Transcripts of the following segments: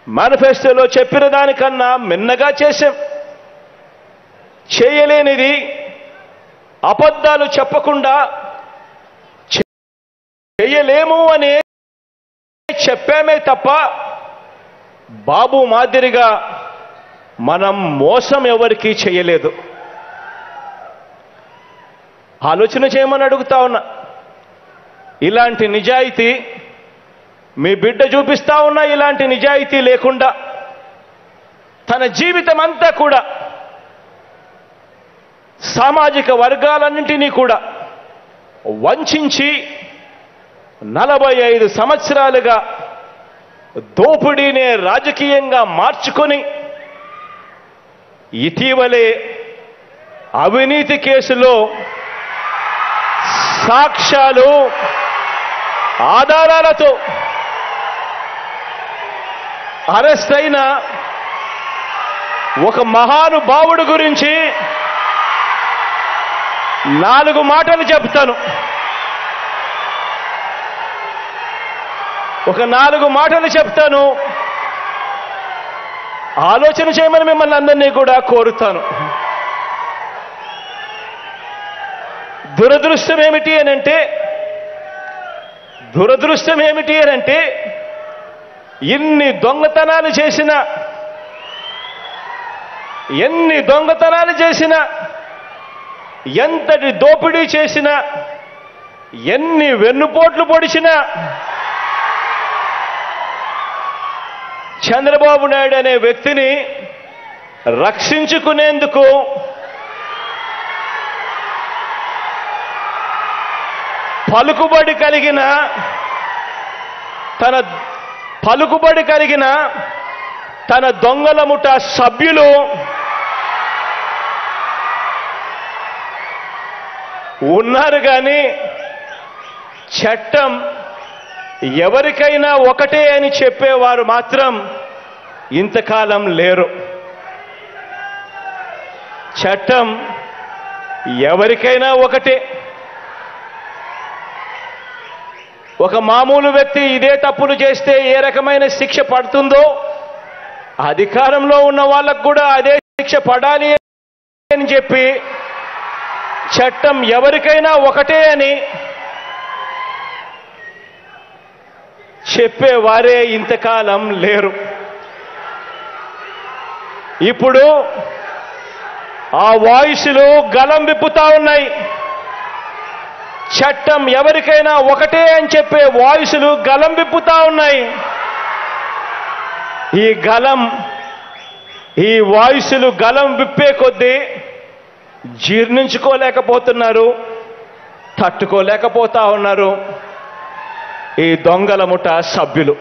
మేనిఫెస్టోలో చెప్పిన దానికన్నా మిన్నగా చేశాం చేయలేనిది అబద్ధాలు చెప్పకుండా చేయలేము అని చెప్పామే తప్ప బాబు మాదిరిగా మనం మోసం ఎవరికీ చేయలేదు ఆలోచన చేయమని అడుగుతా ఉన్నా ఇలాంటి నిజాయితీ మీ బిడ్డ చూపిస్తా ఉన్నా ఇలాంటి నిజాయితీ లేకుండా తన జీవితం అంతా కూడా సామాజిక వర్గాలన్నింటినీ కూడా వంచి నలభై ఐదు సంవత్సరాలుగా దోపిడీనే రాజకీయంగా మార్చుకొని ఇటీవలే అవినీతి కేసులో సాక్ష్యాలు ఆధారాలతో అరెస్ట్ అయిన ఒక మహానుభావుడు గురించి నాలుగు మాటలు చెప్తాను ఒక నాలుగు మాటలు చెప్తాను ఆలోచన చేయమని మిమ్మల్ని అందరినీ కూడా కోరుతాను దురదృష్టం ఏమిటి అని అంటే దురదృష్టం ఏమిటి అని అంటే ఇన్ని దొంగతనాలు చేసిన ఎన్ని దొంగతనాలు చేసిన ఎంతటి దోపిడీ చేసినా ఎన్ని వెన్నుపోట్లు పొడిచినా చంద్రబాబు నాయుడు అనే వ్యక్తిని రక్షించుకునేందుకు పలుకుబడి కలిగిన తన పలుకుబడి కలిగిన తన దొంగల ముఠ సభ్యులు ఉన్నారు కానీ చట్టం ఎవరికైనా ఒకటే అని చెప్పేవారు మాత్రం ఇంతకాలం లేరు చట్టం ఎవరికైనా ఒకటే ఒక మామూలు వ్యక్తి ఇదే తప్పులు చేస్తే ఏ రకమైన శిక్ష పడుతుందో అధికారంలో ఉన్న వాళ్ళకు కూడా అదే శిక్ష పడాలి అని చెప్పి చట్టం ఎవరికైనా ఒకటే అని చెప్పేవారే ఇంతకాలం లేరు ఇప్పుడు ఆ వాయిస్లు గలం విప్పుతా ఉన్నాయి చట్టం ఎవరికైనా ఒకటే అని చెప్పే వాయిస్లు గలం విప్పుతా ఉన్నాయి ఈ గలం ఈ వాయిస్లు గలం విప్పే కొద్దీ జీర్ణించుకోలేకపోతున్నారు తట్టుకోలేకపోతా ఉన్నారు ఈ దొంగల ముఠ సభ్యులు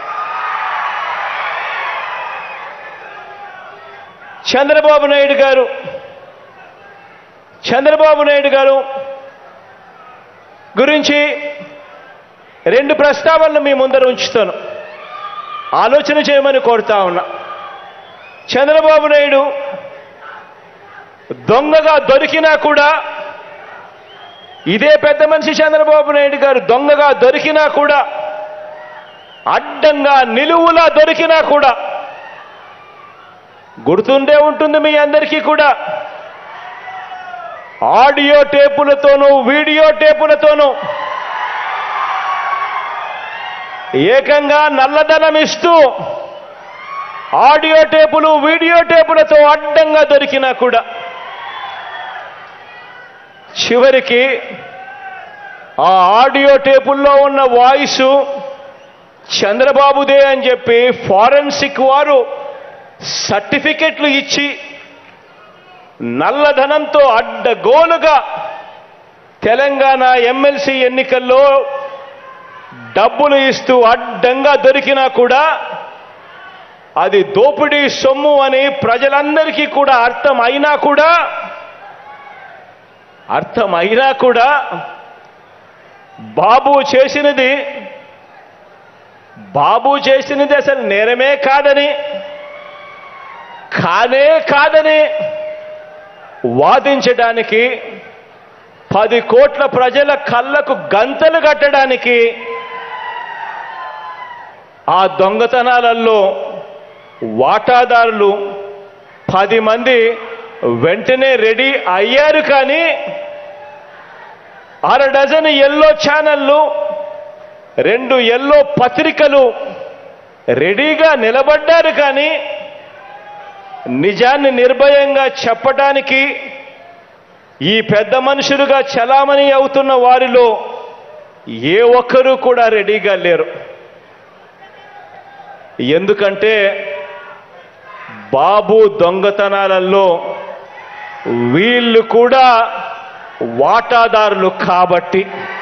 చంద్రబాబు నాయుడు గారు చంద్రబాబు నాయుడు గారు గురించి రెండు ప్రస్తావనలు మీ ముందర ఉంచుతాను ఆలోచన చేయమని కోరుతా ఉన్నా చంద్రబాబు నాయుడు దొంగగా దొరికినా కూడా ఇదే పెద్ద మనిషి చంద్రబాబు నాయుడు గారు దొంగగా దొరికినా కూడా అడ్డంగా నిలువులా దొరికినా కూడా గుర్తుండే ఉంటుంది మీ అందరికీ కూడా ఆడియో టేపులతోనూ వీడియో టేపులతోనూ ఏకంగా నల్లధనం ఇస్తూ ఆడియో టేపులు వీడియో టేపులతో అడ్డంగా దొరికినా కూడా చివరికి ఆ ఆడియో టేపుల్లో ఉన్న వాయిస్ చంద్రబాబుదే అని చెప్పి ఫారెన్సిక్ వారు సర్టిఫికెట్లు ఇచ్చి నల్లధనంతో అడ్డగోలుగా తెలంగాణ ఎమ్మెల్సీ ఎన్నికల్లో డబ్బులు ఇస్తూ అడ్డంగా దొరికినా కూడా అది దోపిడీ సొమ్ము అని ప్రజలందరికీ కూడా అర్థం అయినా కూడా అర్థం అయినా కూడా బాబు చేసినది బాబు చేసినది అసలు నేరమే కాదని కానే కాదని వాదించడానికి పది కోట్ల ప్రజల కళ్ళకు గంతలు కట్టడానికి ఆ దొంగతనాలలో వాటాదారులు పది మంది వెంటనే రెడీ అయ్యారు కానీ అర డజన్ ఎల్లో ఛానళ్ళు రెండు ఎల్లో పత్రికలు రెడీగా నిలబడ్డారు కానీ నిజాన్ని నిర్భయంగా చెప్పడానికి ఈ పెద్ద మనుషులుగా చలామణి అవుతున్న వారిలో ఏ ఒక్కరూ కూడా రెడీగా లేరు ఎందుకంటే బాబు దొంగతనాలలో వీళ్ళు కూడా వాటాదారులు కాబట్టి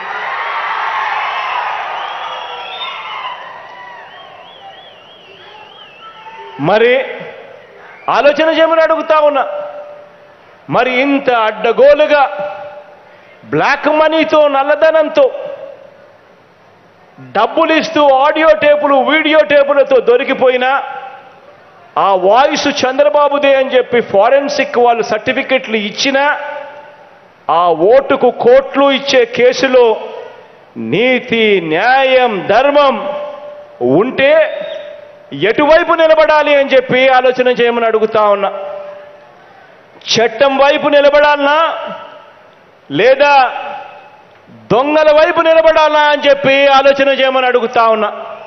మరి ఆలోచన చేయమని అడుగుతా ఉన్నా మరి ఇంత అడ్డగోలుగా బ్లాక్ మనీతో నల్లధనంతో డబ్బులు ఇస్తూ ఆడియో టేపులు వీడియో టేపులతో దొరికిపోయినా ఆ వాయిస్ చంద్రబాబుదే అని చెప్పి ఫారెన్సిక్ వాళ్ళు సర్టిఫికెట్లు ఇచ్చినా ఆ ఓటుకు కోట్లు ఇచ్చే కేసులో నీతి న్యాయం ధర్మం ఉంటే ఎటువైపు నిలబడాలి అని చెప్పి ఆలోచన చేయమని అడుగుతా ఉన్నా చట్టం వైపు నిలబడాలనా లేదా దొంగల వైపు నిలబడాలా అని చెప్పి ఆలోచన చేయమని అడుగుతా ఉన్నా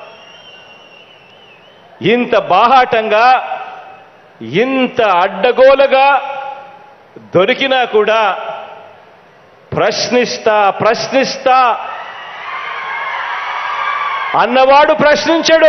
ఇంత బాహాటంగా ఇంత అడ్డగోలుగా దొరికినా కూడా ప్రశ్నిస్తా ప్రశ్నిస్తా అన్నవాడు ప్రశ్నించడు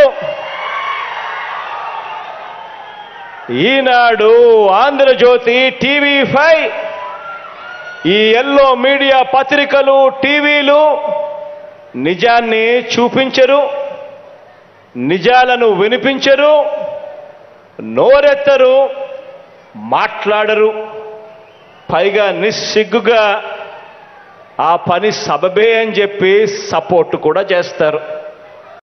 ఈనాడు ఆంధ్రజ్యోతి టీవీ ఫైవ్ ఈ ఎల్లో మీడియా పత్రికలు టీవీలు నిజాన్ని చూపించరు నిజాలను వినిపించరు నోరెత్తరు మాట్లాడరు పైగా నిస్సిగ్గుగా ఆ పని సబబే అని చెప్పి సపోర్ట్ కూడా చేస్తారు